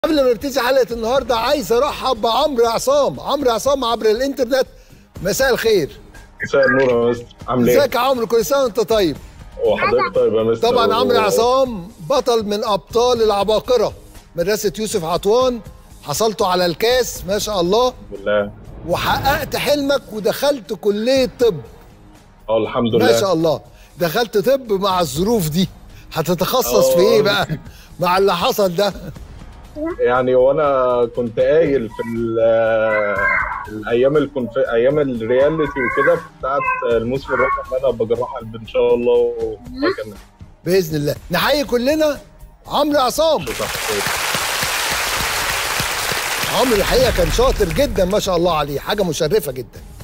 قبل ما نبتدي حلقه النهارده عايز ارحب بعمرو عصام عمرو عصام عبر الانترنت مساء الخير مساء النور يا مستر عامل ايه؟ ازيك يا عمرو كل سنه وانت طيب وحضرتك طيب يا مستر طبعا و- عمرو عصام بطل من ابطال العباقره مدرسه يوسف عطوان حصلتوا على الكاس ما شاء الله بالله وحققت حلمك ودخلت كليه طب اه الحمد ما لله شاء الله دخلت طب مع الظروف دي هتتخصص في آه. ايه بقى مع اللي حصل ده يعني وانا كنت قايل في ال- الايام اللي كنت في ايام الرياليتي وكده بتاعت الموسم الرابع ان انا ابقى جراح قلب ان شاء الله ومكان باذن الله نحيي كلنا عمرو عصام عمرو الحقيقه كان شاطر جدا ما شاء الله عليه حاجه مشرفه جدا